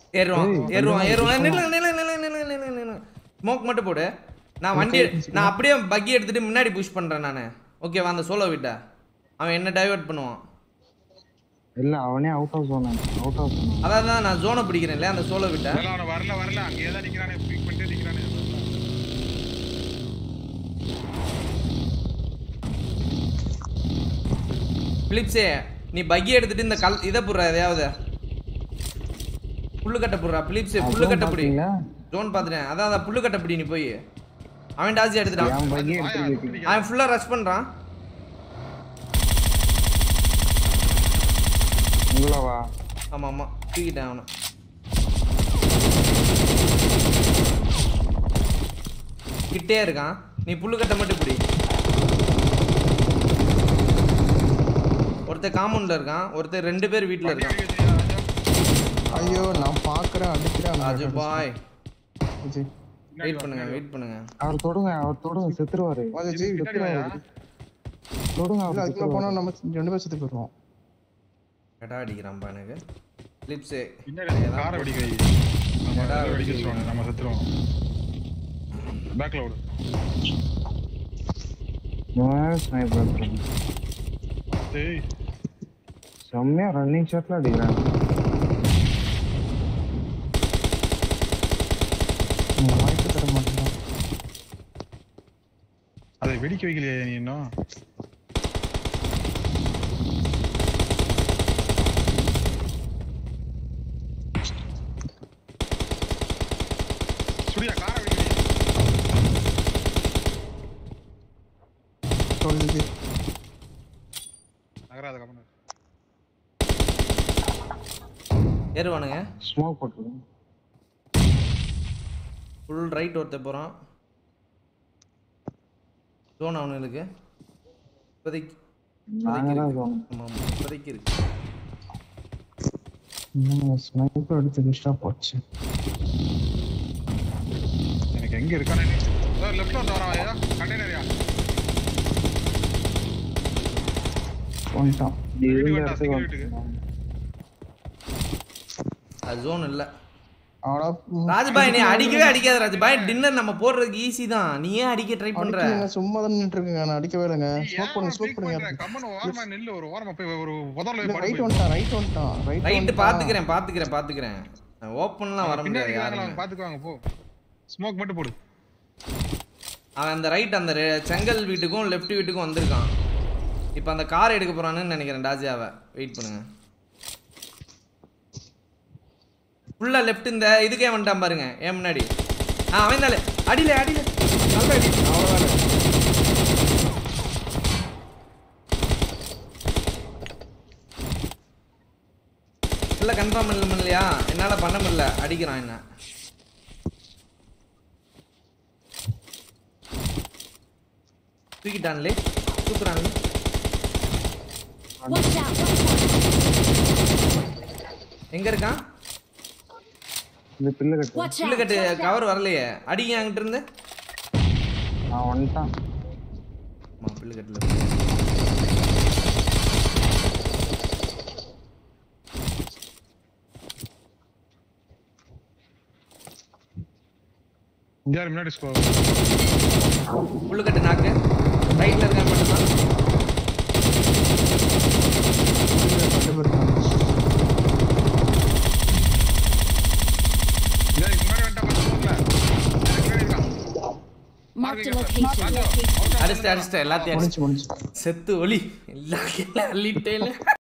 ஏறுவான் ஏய், ஏறுவான் அதெல்லாம் ஏறுவான் நில்லு நில்லு நில்லு நில்லு நில்லு நில்லு ஸ்மோக் மட்டும் போடு நான் வண்டி நான் அப்படியே பக்கி எடுத்துட்டு முன்னாடி புஷ் பண்றேன் நான் ஓகேவா அந்த சோலோ விட்ட அவன் என்ன டைவர்ட் பண்ணுவான் இல்ல அவனே out of zone out of zone அதான் தான் நான் ஜோனை பிடிக்கிறேன் இல்லையா அந்த சோலோ விட்ட அதெல்லாம் அவன வரல வரல அங்கேயே தான் நிக்கிறானே பீக் பண்ணிட்டே நிக்கிறானே பிலிப்ஸே நீ பக்கி எடுத்துட்டு இந்த கல் இதை புடுற எதையாவது புல்லு கட்ட புடுறா பிலிப்ஸே புல்லு கட்ட பிடி ஜோன் பார்த்துட்டேன் அதான் அதான் புல்லு கட்ட பிடி நீ போய் அவன் டாசி எடுத்துட்டான் என் பையே எடுத்து போயிட்டீங்க அவன் ஃபுல்லா ரஷ் பண்றான் உங்களவா ஆமா ஆமா தூக்கிட்டேன் அவனை கிட்டே இருக்கான் நீ புல்லு கட்ட மட்டும் பிடி ஒருத்தர் காம்பவுண்ட்ல இருக்கான் ஒருத்தர் ரெண்டு பேர் வீட்ல இருக்கான் ஐயோ நான் பாக்குறேன் அடிக்கிறேன் ராஜு பாய் விஜய் வெயிட் பண்ணுங்க வெயிட் பண்ணுங்க அவர் தொடுங்க அவர் தொடுங்க செத்துருவாரு வாங்க ஜி பின்னாடி வாயா தொடுங்க இல்ல அவர் அதுக்குள்ள போனா நம்ம ரெண்டு பேர் செத்து போயிடுவோம் கடா அடிக்கிறான்பா எனக்கு கிளிப்ஸே பின்னாடி காரை வெடிக்க வை நம்ம என்னடா வெடிக்க வெடிக்க வச்சிருவாங்க நம்ம செத்துருவோம் பேக்ல ஓடு ஸ்னைப்பர் டேய் செம்மையா ரன்னிங் ஷாட்ல அடிக்கிறான் நீங்க வாய்ப்பு தர மாட்டேன் அதை வெடிக்க வைக்கலையா நீ இன்னும் சுடியா காரை வெடிக்க வை. சொல்லு விஜய் நகராத கம்மனு ஏறுவானுங்க ஸ்மோக் போட்டுருங்க ஃபுல் ரைட் ஒருத்தர் போகிறான் ஜோன் அவனுங்களுக்கு இப்போதைக்கு நாங்க தான் சொன்னோம் ஆமாம் ஆமாம் இப்போதைக்கு இருக்கு ஸ்னைப்பர் எடுத்து லிஸ்டா போச்சு எனக்கு எங்க இருக்கானே லெஃப்ட்ல வந்து வரா கண்டெய்னரியா போயிட்டான் வீட்டுக்கு இருந்த வேண்டாம், இடத்துக்கு single வீட்டுக்கு. வந்து- அது ஜோன் இல்லை ஆனா ராஜ்பாய் நீ அடிக்கவே அடிக்காத ராஜ்பாய் டின்னர் நம்ம போடுறதுக்கு ஈஸி தான் நீ ஏன் அடிக்க ட்ரை பண்ற அடிக்கலைங்க சும்மா தான் நின்னுட்டு இருக்கேங்க நான் அடிக்கவே இல்லைங்க ஸ்மோக் பண்ணுங்க ஸ்மோக் பண்ணுங்க கம்மன் ஓரமா நில்லு ஒரு ஓரமா போய் ஒரு புதர்ல போய் ரைட் படுத்து வந்துட்டான் ரைட் வந்துட்டான் ரைட் ரைட்டு பாத்துக்கிறேன் பாத்துக்கிறேன் பாத்துக்கிறேன் ஓப்பன்லாம் வர முடியாது பின்னாடி யாருமே வாங்கலாம் பாத்துக்குவாங்க போ ஸ்மோக் மட்டும் போடு அவன் அந்த ரைட் அந்த ரெ- செங்கல் வீட்டுக்கும் லெஃப்ட் வீட்டுக்கும் வந்திருக்கான் இப்போ அந்த கார் எடுக்க போறான்னு நினைக்கிறேன் டாஜியாவை வெயிட் பண்ணுங்க ஃபுல்லா லெஃப்ட் இந்த இதுக்கே வந்துட்டான் பாருங்க ஏன் முன்னாடி ஆ அவன் தானே அடியில அடியில நல்ல அடி அவ்வளோதான் இல்லை கன்ஃபார்ம் பண்ணல பண்ணலையா என்னால் பண்ண முடியல அடிக்கிறான் என்ன தூக்கிட்டான்லே தூக்குறான்லே Watch out! எங்க இருக்கான் இந்த பில்லு கட்டு Watch புல்லு out! கட்டு கவர் வரலையே அடிங்க அங்கிட்டு இருந்து நான் வந்துட்டான் ஆமா புல்லு கட்டுல யார் முன்னாடி ஸ்கோ புல்லு கட்டு நாக்கு ரைட்ல இருக்கான் மட்டும்தான் ரெண்டு பேர் இருக்காங்க யார் முன்னாடி வந்துட்டா பாத்து முன்னாடி இருக்கான் Marked a location. அடிச்சிட்டு அடிச்சிட்டு எல்லாத்தையும் அடிச்சிட்டு முடிச்சு முடிச்சு செத்து ஒளி எல்லா அள்ளிட்டேன்னு